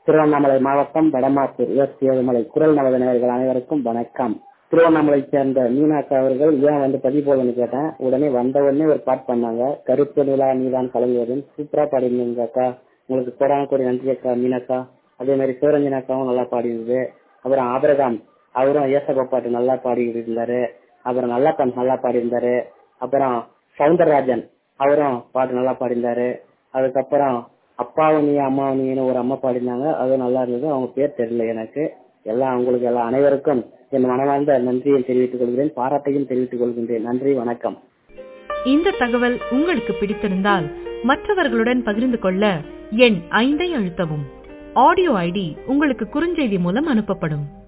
திருவண்ணாமலை மாவட்டம் வடமாத்தூர் எஸ் ஏழுமலை குரல் நமது நேயர்கள் அனைவருக்கும் வணக்கம் திருவண்ணாமலை சேர்ந்த மீனாக்கா அவர்கள் ஏன் வந்து பதிவு போதுன்னு கேட்டேன் உடனே வந்த உடனே ஒரு பாட் பண்ணாங்க கருப்பு நிலா நீதான் கலங்குவதும் சூப்பரா பாடிருந்தீங்க அக்கா உங்களுக்கு கோடான கோடி நன்றி அக்கா மீனாக்கா அதே மாதிரி சிவரஞ்சன் அக்காவும் நல்லா பாடிருந்தது அப்புறம் ஆபரகாம் அவரும் ஏசகோ பாட்டு நல்லா பாடிக்கிட்டு இருந்தாரு அப்புறம் நல்லப்பன் நல்லா பாடியிருந்தாரு அப்புறம் சவுந்தரராஜன் அவரும் பாட்டு நல்லா பாடியிருந்தாரு அதுக்கப்புறம் அப்பாவும் நீ அம்மாவும் நீன்னு ஒரு அம்மா பாடினாங்க அதுவும் நல்லா இருந்தது அவங்க பேர் தெரியல எனக்கு எல்லாம் அவங்களுக்கு எல்லாம் அனைவருக்கும் என் மனமார்ந்த நன்றியை தெரிவித்துக் கொள்கிறேன் பாராட்டையும் தெரிவித்துக் கொள்கின்றேன் நன்றி வணக்கம் இந்த தகவல் உங்களுக்கு பிடித்திருந்தால் மற்றவர்களுடன் பகிர்ந்து கொள்ள எண் ஐந்தை அழுத்தவும் ஆடியோ ஐடி உங்களுக்கு குறுஞ்செய்தி மூலம் அனுப்பப்படும்